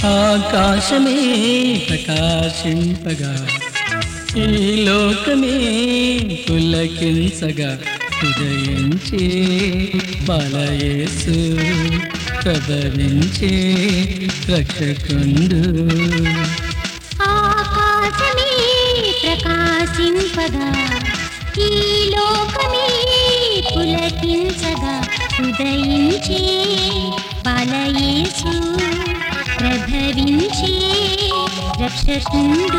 ఆకాశమే ప్రకాశింపగా ఈ లోకమే పులకించగా ఉదయించే బాలయేసు ప్రభవించే రక్షకుండు ఆకాశమే ప్రకాశింపగా ఈ లోకమే పులకించగా ఉదయించే బాలయేసు ప్రభవించే రక్షకుండు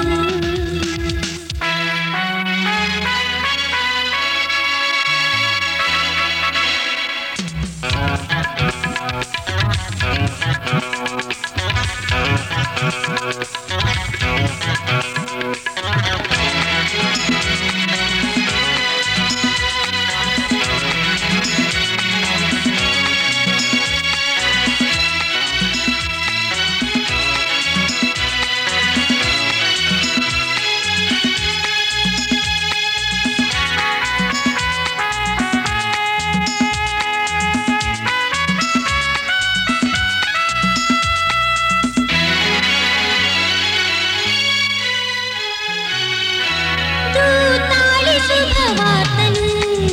దూతాళి శుభవార్తను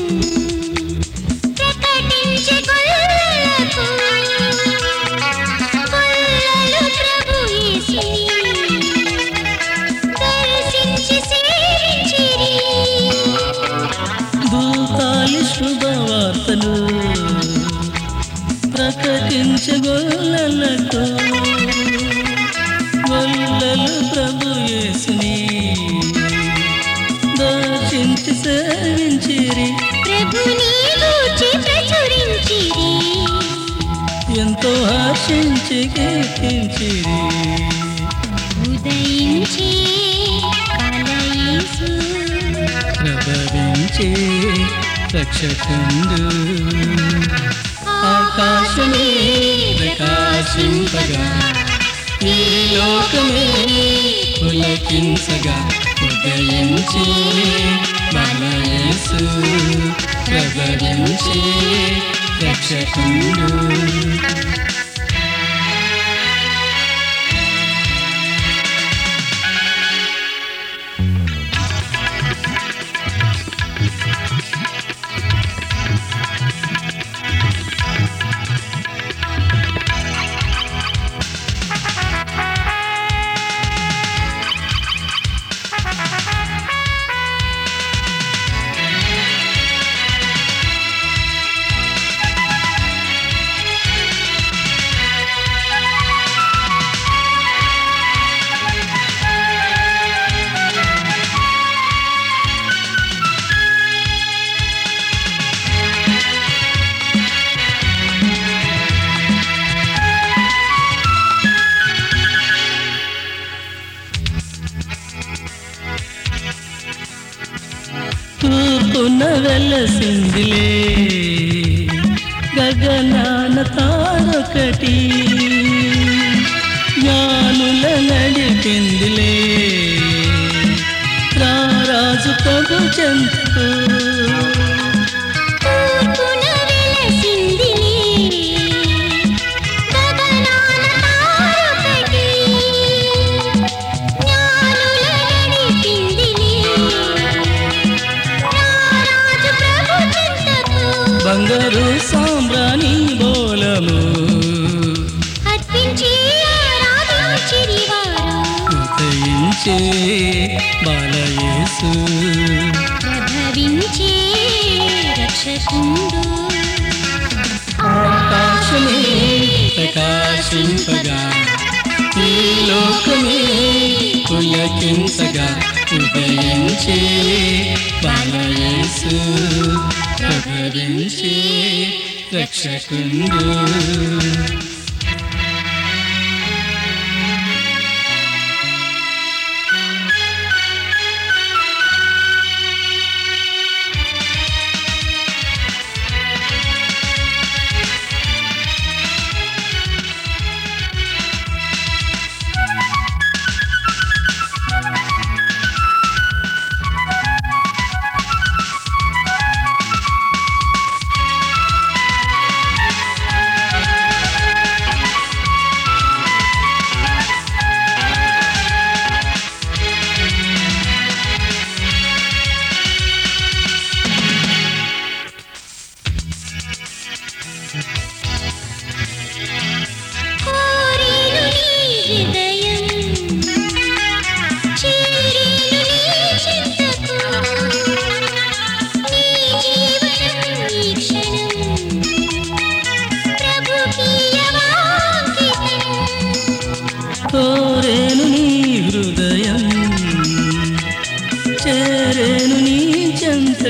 ప్రకటించే గొల్లలకు గొల్లలు ప్రభు యేసుని దర్శించి సేవించిరి దూతాలి శుభవార్తలు ప్రకటించగొల్లలకు గొల్లలు ప్రభు యేసుని దర్శించి సేవించిరి ప్రభుని గూర్చి ప్రచురించిరి ఎంతో హర్షించి కీర్తించిరి ఉదయించే బాలయేసు ప్రభవించే రక్షకుండు ఆకాశమే ప్రకాశింపగా ఈ లోకమే పులకించగా ఉదయించే మనయేసు ప్రభవించే రక్షకుండు తూర్పున వెలసిందిలే గగనాన తారొకటి జ్ఞానుల నడిపిందిలే రారాజు ప్రభు చెంతకు తూర్పున వెలసిందిలే గగనాన తారొకటి జ్ఞానుల నడిపిందిలే రారాజు ప్రభు చింతకు బంగారు సాంబ్రాణి బోలము అర్పించి ఆరాధించిరి వారు ఉదయించే బాలయేసు ప్రభవించే రక్షకుండు ఆకాశమే ప్రకాశింపగా ఈ లోకమే పులకించగా ఉదయించే బాలయేసు ప్రభవించే రక్షకుండు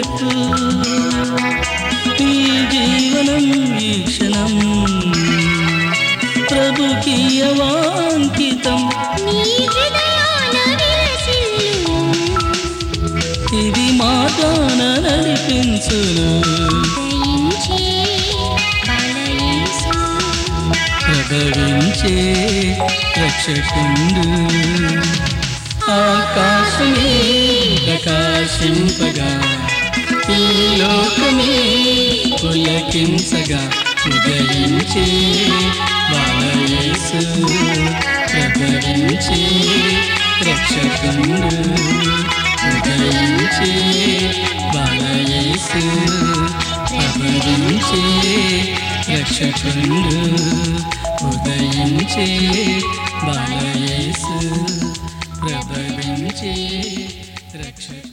బ్రతుకు ఈ జీవనం ఈ క్షణం ప్రభుకీయవాంకితం నీ హృదయాన విలసిల్లు ఇది మాటాన నడిపించును దయించే బలయేసు ప్రభవించే రక్షకుండు ఆకాశమే ప్రకాశింపగా ఈ లోకమే పులకించగా ఉదయించే బాలయేసు ప్రభవించే రక్షకుండు ఉదయించే బాలయేసు ప్రభవించే రక్షకుండు ఉదయించే బాలయేసు ప్రభవించే రక్షకుండు